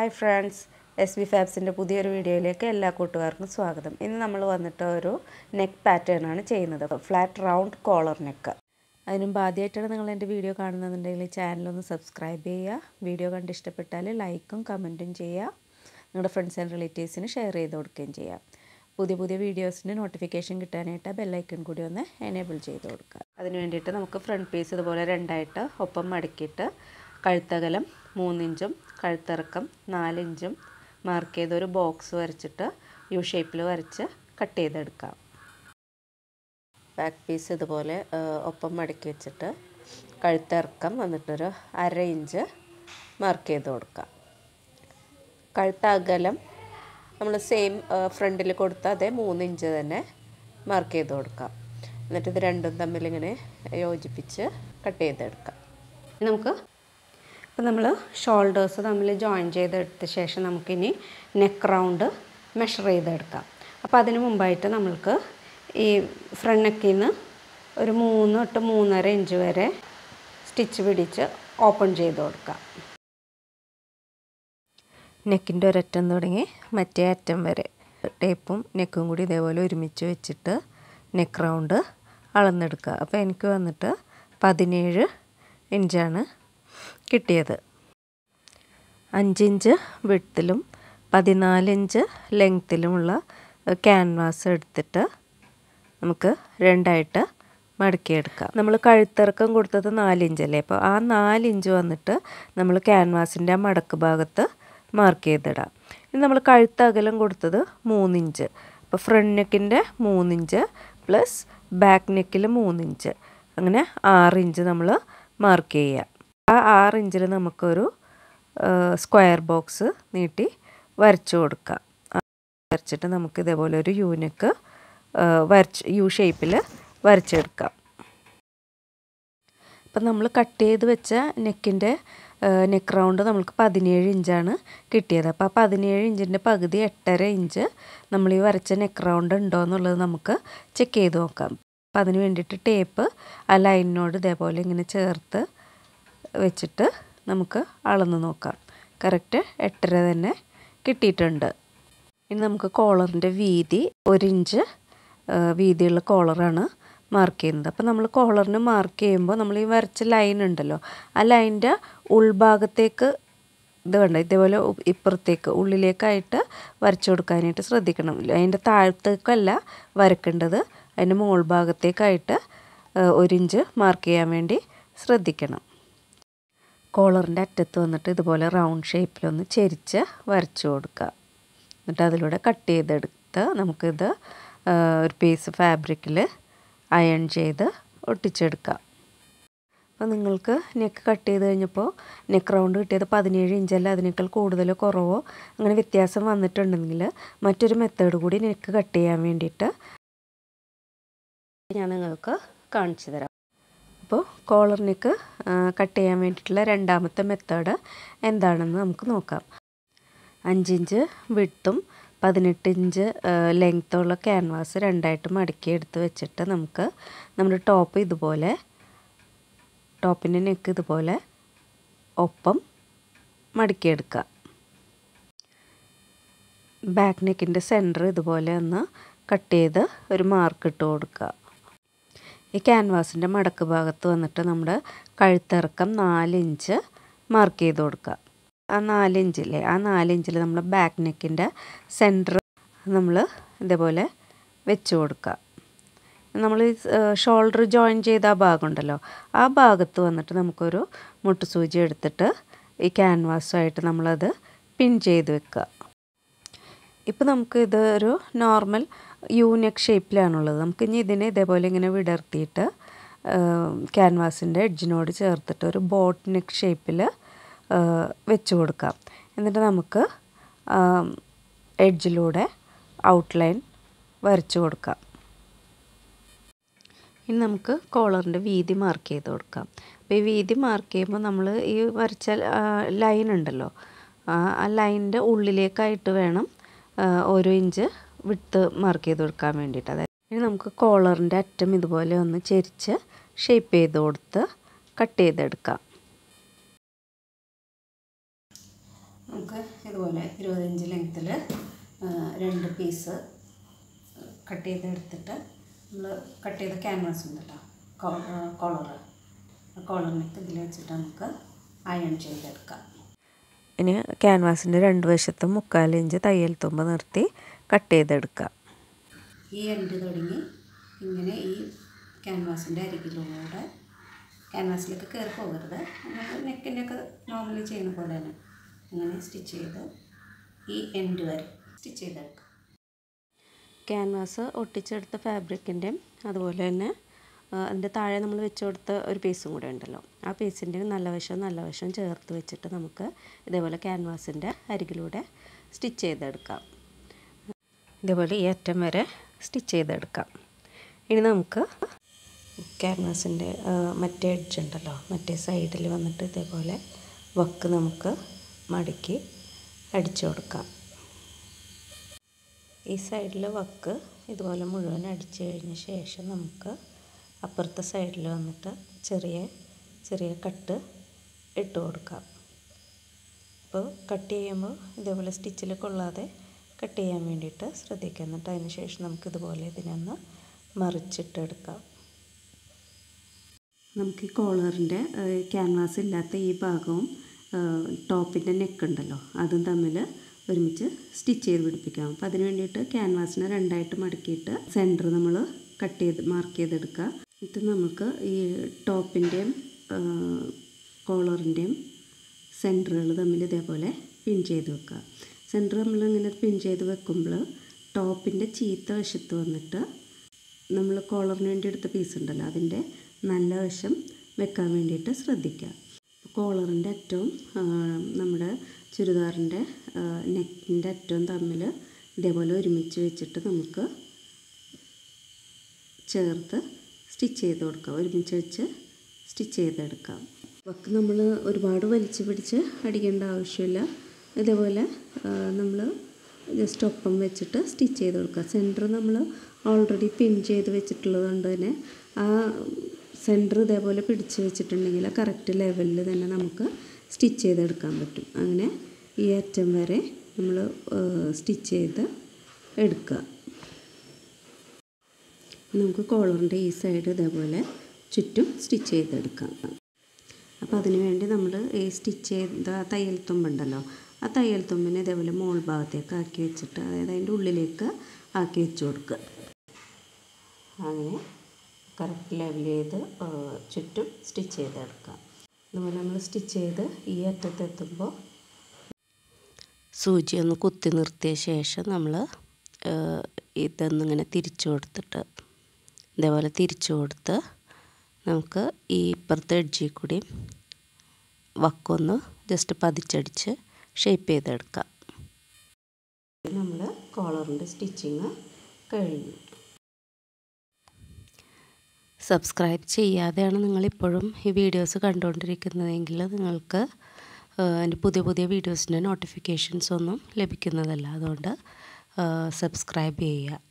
hi friends S B ഫാബ്സിൻ്റെ പുതിയൊരു വീഡിയോയിലേക്ക് എല്ലാ കൂട്ടുകാർക്കും സ്വാഗതം ഇന്ന് നമ്മൾ വന്നിട്ട് ഒരു നെക്ക് പാറ്റേൺ ആണ് ചെയ്യുന്നത് ഫ്ലാറ്റ് റൗണ്ട് കോളർ നെക്ക് അതിന് മുമ്പ് ആദ്യമായിട്ടാണ് നിങ്ങൾ എൻ്റെ വീഡിയോ കാണുന്നതെന്നുണ്ടെങ്കിൽ ചാനലൊന്ന് സബ്സ്ക്രൈബ് ചെയ്യുക വീഡിയോ കണ്ട് ഇഷ്ടപ്പെട്ടാൽ ലൈക്കും കമൻറ്റും ചെയ്യുക നിങ്ങളുടെ ഫ്രണ്ട്സ് ആൻഡ് റിലേറ്റീവ്സിന് ഷെയർ ചെയ്ത് കൊടുക്കുകയും ചെയ്യാം പുതിയ പുതിയ വീഡിയോസിന് നോട്ടിഫിക്കേഷൻ കിട്ടാനായിട്ട് ബെല്ലൈക്കൺ കൂടി ഒന്ന് എനേബിൾ ചെയ്ത് കൊടുക്കുക അതിന് വേണ്ടിയിട്ട് നമുക്ക് ഫ്രണ്ട് പീസ് ഇതുപോലെ രണ്ടായിട്ട് ഒപ്പം മടക്കിയിട്ട് കഴുത്തകലം മൂന്നിഞ്ചും കഴുത്തിറക്കം നാലിഞ്ചും മാർക്ക് ചെയ്ത ഒരു ബോക്സ് വരച്ചിട്ട് യു ഷേപ്പിൽ വരച്ച് കട്ട് ചെയ്തെടുക്കാം ബാക്ക് പീസ് ഇതുപോലെ ഒപ്പം മടക്കി വെച്ചിട്ട് കഴുത്തിറക്കം വന്നിട്ടൊരു അര ഇഞ്ച് മാർക്ക് ചെയ്ത് കൊടുക്കാം കഴുത്തകലം നമ്മൾ സെയിം ഫ്രണ്ടിൽ കൊടുത്ത അതേ മൂന്ന് ഇഞ്ച് തന്നെ മാർക്ക് ചെയ്ത് കൊടുക്കാം എന്നിട്ട് ഇത് രണ്ടും തമ്മിൽ ഇങ്ങനെ യോജിപ്പിച്ച് കട്ട് ചെയ്തെടുക്കാം നമുക്ക് ഇപ്പം നമ്മൾ ഷോൾഡേഴ്സ് തമ്മിൽ ജോയിൻ ചെയ്തെടുത്ത ശേഷം നമുക്കിനി നെക്ക് റൗണ്ട് മെഷർ ചെയ്തെടുക്കാം അപ്പോൾ അതിന് മുമ്പായിട്ട് നമ്മൾക്ക് ഈ ഫ്രണ്ട് നെക്കിൽ നിന്ന് ഒരു മൂന്ന് തൊട്ട് മൂന്നര ഇഞ്ച് വരെ സ്റ്റിച്ച് പിടിച്ച് ഓപ്പൺ ചെയ്ത് കൊടുക്കാം നെക്കിൻ്റെ ഒരറ്റം തുടങ്ങി മറ്റേ അറ്റം വരെ ടേപ്പും നെക്കും കൂടി ഇതേപോലെ ഒരുമിച്ച് വെച്ചിട്ട് നെക്ക് റൗണ്ട് അളന്നെടുക്കുക അപ്പോൾ എനിക്ക് വന്നിട്ട് പതിനേഴ് ഇഞ്ചാണ് കിട്ടിയത് അഞ്ചിഞ്ച് വിട്ടിലും പതിനാലിഞ്ച് ലെങ്ത്തിലുമുള്ള ക്യാൻവാസ് എടുത്തിട്ട് നമുക്ക് രണ്ടായിട്ട് മടക്കിയെടുക്കാം നമ്മൾ കഴുത്തിറക്കം കൊടുത്തത് നാലിഞ്ചല്ലേ അപ്പോൾ ആ നാലിഞ്ച് വന്നിട്ട് നമ്മൾ ക്യാൻവാസിൻ്റെ ആ മടക്ക് ഭാഗത്ത് മാർക്ക് ചെയ്തിടാം ഇനി നമ്മൾ കഴുത്തകലം കൊടുത്തത് മൂന്നിഞ്ച് അപ്പോൾ ഫ്രണ്ട് നെക്കിൻ്റെ മൂന്നിഞ്ച് പ്ലസ് ബാക്ക് നെക്കിൽ മൂന്നിഞ്ച് അങ്ങനെ ആറിഞ്ച് നമ്മൾ മാർക്ക് ചെയ്യുക ആ ആറ് ഇഞ്ചിൽ നമുക്കൊരു സ്ക്വയർ ബോക്സ് നീട്ടി വരച്ചു കൊടുക്കാം വരച്ചിട്ട് നമുക്ക് ഇതേപോലെ ഒരു യൂനെക്ക് വരച്ച് യു ഷേപ്പിൽ വരച്ചെടുക്കാം അപ്പം നമ്മൾ കട്ട് ചെയ്ത് വെച്ച നെക്കിൻ്റെ നെക്ക് റൗണ്ട് നമ്മൾക്ക് പതിനേഴ് ഇഞ്ചാണ് കിട്ടിയത് അപ്പോൾ ആ പതിനേഴ് ഇഞ്ചിൻ്റെ പകുതി എട്ടര ഇഞ്ച് നമ്മൾ ഈ വരച്ച നെക്ക് റൗണ്ട് ഉണ്ടോ എന്നുള്ളത് നമുക്ക് ചെക്ക് ചെയ്ത് നോക്കാം അപ്പം അതിന് വേണ്ടിയിട്ട് ടേപ്പ് ആ ലൈനിനോട് ഇതേപോലെ ഇങ്ങനെ ചേർത്ത് വെച്ചിട്ട് നമുക്ക് അളന്ന് നോക്കാം കറക്റ്റ് എട്ടര തന്നെ കിട്ടിയിട്ടുണ്ട് ഇനി നമുക്ക് കോളറിൻ്റെ വീതി ഒരു ഇഞ്ച് വീതിയുള്ള കോളറാണ് മാർക്ക് ചെയ്യുന്നത് അപ്പോൾ നമ്മൾ കോളറിന് മാർക്ക് ചെയ്യുമ്പോൾ നമ്മൾ ഈ വരച്ച ലൈൻ ഉണ്ടല്ലോ ആ ലൈനിൻ്റെ ഉൾഭാഗത്തേക്ക് ഇത് വേണ്ട ഇതേപോലെ ഇപ്പുറത്തേക്ക് ഉള്ളിലേക്കായിട്ട് വരച്ചു കൊടുക്കാനായിട്ട് ശ്രദ്ധിക്കണം അതിൻ്റെ താഴത്തേക്കല്ല വരക്കേണ്ടത് അതിൻ്റെ മുകൾ ഭാഗത്തേക്കായിട്ട് ഒരു ഇഞ്ച് മാർക്ക് ചെയ്യാൻ വേണ്ടി ശ്രദ്ധിക്കണം കോളറിൻ്റെ അറ്റത്ത് വന്നിട്ട് ഇതുപോലെ റൗണ്ട് ഷേപ്പിലൊന്ന് ചെരിച്ച് വരച്ചു കൊടുക്കുക എന്നിട്ട് അതിലൂടെ കട്ട് ചെയ്തെടുത്ത് നമുക്കിത് ഒരു പീസ് ഫാബ്രിക്കിൽ അയൺ ചെയ്ത് ഒട്ടിച്ചെടുക്കാം അപ്പോൾ നിങ്ങൾക്ക് നെക്ക് കട്ട് ചെയ്ത് കഴിഞ്ഞപ്പോൾ നെക്ക് റൗണ്ട് കിട്ടിയത് പതിനേഴ് ഇഞ്ചല്ല അതിനേക്കാൾ കൂടുതലോ കുറവോ അങ്ങനെ വ്യത്യാസം വന്നിട്ടുണ്ടെങ്കിൽ മറ്റൊരു മെത്തേഡ് കൂടി നെക്ക് കട്ട് ചെയ്യാൻ വേണ്ടിയിട്ട് ഞാൻ നിങ്ങൾക്ക് കാണിച്ചു തരാം അപ്പോൾ കോളർ നെക്ക് കട്ട് ചെയ്യാൻ വേണ്ടിയിട്ടുള്ള രണ്ടാമത്തെ മെത്തേഡ് എന്താണെന്ന് നമുക്ക് നോക്കാം അഞ്ചിഞ്ച് വിട്ടും പതിനെട്ട് ഇഞ്ച് ലെങ്ത്തുള്ള ക്യാൻവാസ് രണ്ടായിട്ട് മടക്കി എടുത്ത് വെച്ചിട്ട് നമുക്ക് നമ്മുടെ ടോപ്പ് ഇതുപോലെ ടോപ്പിൻ്റെ നെക്ക് ഇതുപോലെ ഒപ്പം മടക്കിയെടുക്കുക ബാക്ക് നെക്കിൻ്റെ സെൻറ്റർ ഇതുപോലെ ഒന്ന് കട്ട് ചെയ്ത് ഒരു മാർക്ക് ഇട്ട് കൊടുക്കുക ഈ ക്യാൻവാസിൻ്റെ മടക്ക് ഭാഗത്ത് വന്നിട്ട് നമ്മുടെ കഴുത്തിറക്കം നാലിഞ്ച് മാർക്ക് ചെയ്ത് കൊടുക്കുക ആ നാലിഞ്ചില്ലേ ആ നാലിഞ്ചിൽ നമ്മൾ ബാക്ക് നെക്കിൻ്റെ സെൻറ്റർ നമ്മൾ ഇതേപോലെ വെച്ച് കൊടുക്കുക നമ്മൾ ഷോൾഡർ ജോയിൻ ചെയ്ത ആ ഭാഗം ഉണ്ടല്ലോ ആ ഭാഗത്ത് വന്നിട്ട് നമുക്കൊരു മുട്ടുസൂചി എടുത്തിട്ട് ഈ ക്യാൻവാസുമായിട്ട് നമ്മളത് പിൻ ചെയ്ത് വെക്കുക ഇപ്പോൾ നമുക്ക് ഇത് ഒരു നോർമൽ യൂനെക്ക് ഷേപ്പിലാണുള്ളത് നമുക്ക് ഇനി ഇതിനെ ഇതേപോലെ ഇങ്ങനെ വിടർത്തിയിട്ട് ക്യാൻവാസിൻ്റെ എഡ്ജിനോട് ചേർത്തിട്ട് ഒരു ബോട്ട് നെക്ക് ഷേപ്പിൽ വെച്ച് കൊടുക്കാം എന്നിട്ട് നമുക്ക് എഡ്ജിലൂടെ ഔട്ട്ലൈൻ വരച്ചു കൊടുക്കാം ഇനി നമുക്ക് കോളറിൻ്റെ വീതി മാർക്ക് ചെയ്ത് കൊടുക്കാം അപ്പോൾ ഈ വീതി മാർക്ക് ചെയ്യുമ്പോൾ നമ്മൾ ഈ വരച്ച ലൈൻ ഉണ്ടല്ലോ ആ ലൈനിൻ്റെ ഉള്ളിലേക്കായിട്ട് വേണം ഓരോ ഇഞ്ച് വിട്ട് മാർക്ക് ചെയ്ത് കൊടുക്കാൻ വേണ്ടിയിട്ട് അതായത് ഇനി നമുക്ക് കോളറിൻ്റെ അറ്റം ഇതുപോലെ ഒന്ന് ചെരിച്ച് ഷേപ്പ് ചെയ്ത് കൊടുത്ത് കട്ട് ചെയ്തെടുക്കാം നമുക്ക് ഇതുപോലെ ഇരുപത്തഞ്ച് ലെങ്ത്തിൽ രണ്ട് പീസ് കട്ട് ചെയ്തെടുത്തിട്ട് നമ്മൾ കട്ട് ചെയ്ത ക്യാൻവാസ് ഉണ്ടല്ലോ കോളറ് കോളറിനൊക്കെ ഇതിൽ വെച്ചിട്ട് നമുക്ക് അയൺ ചെയ്തെടുക്കാം ഇനി ക്യാൻവാസിൻ്റെ രണ്ട് വശത്തും മുക്കാൽ ഇഞ്ച് തയ്യൽ തുമ്പ് നിർത്തി കട്ട് ചെയ്തെടുക്കാം ഈ എൻഡ് തുടങ്ങി ഇങ്ങനെ ഈ ക്യാൻവാസിൻ്റെ അരികിലൂടെ ക്യാൻവാസിലേക്ക് കയറി പോകരുത് നമ്മൾ നെക്കിൻ്റെ ഒക്കെ നോർമലി ചെയ്യുന്ന പോലെ തന്നെ ഇങ്ങനെ സ്റ്റിച്ച് ചെയ്ത് ഈ എൻഡ് വരെ സ്റ്റിച്ച് ചെയ്തെടുക്കാം ക്യാൻവാസ് ഒട്ടിച്ചെടുത്ത ഫാബ്രിക്കിൻ്റെയും അതുപോലെ തന്നെ അതിൻ്റെ താഴെ നമ്മൾ വെച്ച് കൊടുത്ത ഒരു പീസും കൂടെ ഉണ്ടല്ലോ ആ പീസിൻ്റെ നല്ല വശം നല്ല വശം ചേർത്ത് വെച്ചിട്ട് നമുക്ക് ഇതേപോലെ ക്യാൻവാസിൻ്റെ അരികിലൂടെ സ്റ്റിച്ച് ചെയ്തെടുക്കാം ഇതേപോലെ ഈ അറ്റം വരെ സ്റ്റിച്ച് ചെയ്തെടുക്കാം ഇനി നമുക്ക് ക്യാൻവാസിൻ്റെ മറ്റേ എഡ്ജ് ഉണ്ടല്ലോ മറ്റേ സൈഡിൽ വന്നിട്ട് ഇതേപോലെ വക്ക് നമുക്ക് മടക്കി അടിച്ചു കൊടുക്കാം ഈ സൈഡിൽ വക്ക് ഇതുപോലെ മുഴുവൻ അടിച്ചു കഴിഞ്ഞ ശേഷം നമുക്ക് അപ്പുറത്തെ സൈഡിൽ വന്നിട്ട് ചെറിയ ചെറിയ കട്ട് ഇട്ട് കൊടുക്കാം അപ്പോൾ കട്ട് ചെയ്യുമ്പോൾ ഇതേപോലെ സ്റ്റിച്ചിൽ കൊള്ളാതെ കട്ട് ചെയ്യാൻ വേണ്ടിയിട്ട് ശ്രദ്ധിക്കുക എന്നിട്ട് അതിന് ശേഷം നമുക്ക് ഇതുപോലെ ഇതിനൊന്ന് മറിച്ചിട്ടെടുക്കാം നമുക്ക് ഈ കോളറിൻ്റെ ക്യാൻവാസ് ഇല്ലാത്ത ഈ ഭാഗവും ടോപ്പിൻ്റെ നെക്ക് ഉണ്ടല്ലോ അതും തമ്മിൽ ഒരുമിച്ച് സ്റ്റിച്ച് ചെയ്ത് പിടിപ്പിക്കാം അപ്പോൾ അതിന് വേണ്ടിയിട്ട് ക്യാൻവാസിനെ രണ്ടായിട്ട് മടക്കിയിട്ട് സെൻറ്റർ നമ്മൾ കട്ട് ചെയ്ത് മാർക്ക് ചെയ്തെടുക്കുക എന്നിട്ട് നമുക്ക് ഈ ടോപ്പിൻ്റെയും കോളറിൻ്റെയും സെൻറ്ററുകൾ തമ്മിൽ ഇതേപോലെ പിൻ ചെയ്ത് വെക്കുക സെൻറ്റർ നമ്മൾ ഇങ്ങനെ പിൻ ചെയ്ത് വെക്കുമ്പോൾ ടോപ്പിൻ്റെ ചീത്ത വശത്ത് വന്നിട്ട് നമ്മൾ കോളറിന് വേണ്ടി എടുത്ത പീസ് ഉണ്ടല്ലോ അതിൻ്റെ നല്ല വശം വെക്കാൻ വേണ്ടിയിട്ട് ശ്രദ്ധിക്കുക കോളറിൻ്റെ അറ്റവും നമ്മുടെ ചുരിദാറിൻ്റെ നെക്കിൻ്റെ അറ്റവും തമ്മിൽ ഇതേപോലെ ഒരുമിച്ച് വെച്ചിട്ട് നമുക്ക് ചേർത്ത് സ്റ്റിച്ച് ചെയ്ത് കൊടുക്കാം ഒരുമിച്ച് വെച്ച് സ്റ്റിച്ച് ചെയ്തെടുക്കാം വക്ക് നമ്മൾ ഒരുപാട് വലിച്ചു പിടിച്ച് അടിക്കേണ്ട ആവശ്യമില്ല ഇതേപോലെ നമ്മൾ ജസ്റ്റ് ഒപ്പം വെച്ചിട്ട് സ്റ്റിച്ച് ചെയ്ത് കൊടുക്കുക സെൻറ്റർ നമ്മൾ ഓൾറെഡി പിൻ ചെയ്ത് വെച്ചിട്ടുള്ളത് കൊണ്ട് തന്നെ ആ സെൻറ്റർ ഇതേപോലെ പിടിച്ച് വെച്ചിട്ടുണ്ടെങ്കിൽ കറക്റ്റ് ലെവലിൽ തന്നെ നമുക്ക് സ്റ്റിച്ച് ചെയ്തെടുക്കാൻ പറ്റും അങ്ങനെ ഈ അറ്റം വരെ നമ്മൾ സ്റ്റിച്ച് ചെയ്ത് എടുക്കുക നമുക്ക് കോളറിൻ്റെ ഈ സൈഡ് ഇതേപോലെ ചുറ്റും സ്റ്റിച്ച് ചെയ്തെടുക്കാം അപ്പോൾ അതിന് വേണ്ടി നമ്മൾ ഈ സ്റ്റിച്ച് ചെയ്ത തയ്യൽ തുമ്പുണ്ടല്ലോ ആ തയ്യൽ തുമ്പിനെ ഇതേപോലെ മോൾ ഭാഗത്തേക്ക് ആക്കി വെച്ചിട്ട് അതായത് അതിൻ്റെ ഉള്ളിലേക്ക് ആക്കി വെച്ച് കൊടുക്കുക അങ്ങനെ കറക്റ്റ് ലെവൽ ചെയ്ത് ചുറ്റും സ്റ്റിച്ച് ചെയ്തെടുക്കാം അതുപോലെ നമ്മൾ സ്റ്റിച്ച് ചെയ്ത് ഈ അറ്റത്തെത്തുമ്പോൾ സൂചി ഒന്ന് കുത്തി നിർത്തിയ ശേഷം നമ്മൾ ഇതൊന്നിങ്ങനെ തിരിച്ചു കൊടുത്തിട്ട് ഇതേപോലെ തിരിച്ചു കൊടുത്ത് നമുക്ക് ഈ ഇപ്പുറത്തെ എഡ്ജിൽ കൂടി വക്കൊന്ന് ജസ്റ്റ് പതിച്ചടിച്ച് ഷേപ്പ് ചെയ്തെടുക്കാം നമ്മൾ കോളറിൻ്റെ സ്റ്റിച്ചിങ് കഴിഞ്ഞു സബ്സ്ക്രൈബ് ചെയ്യാതെയാണ് നിങ്ങളിപ്പോഴും ഈ വീഡിയോസ് കണ്ടുകൊണ്ടിരിക്കുന്നതെങ്കിൽ നിങ്ങൾക്ക് എൻ്റെ പുതിയ പുതിയ വീഡിയോസിൻ്റെ നോട്ടിഫിക്കേഷൻസ് ഒന്നും ലഭിക്കുന്നതല്ല അതുകൊണ്ട് സബ്സ്ക്രൈബ് ചെയ്യുക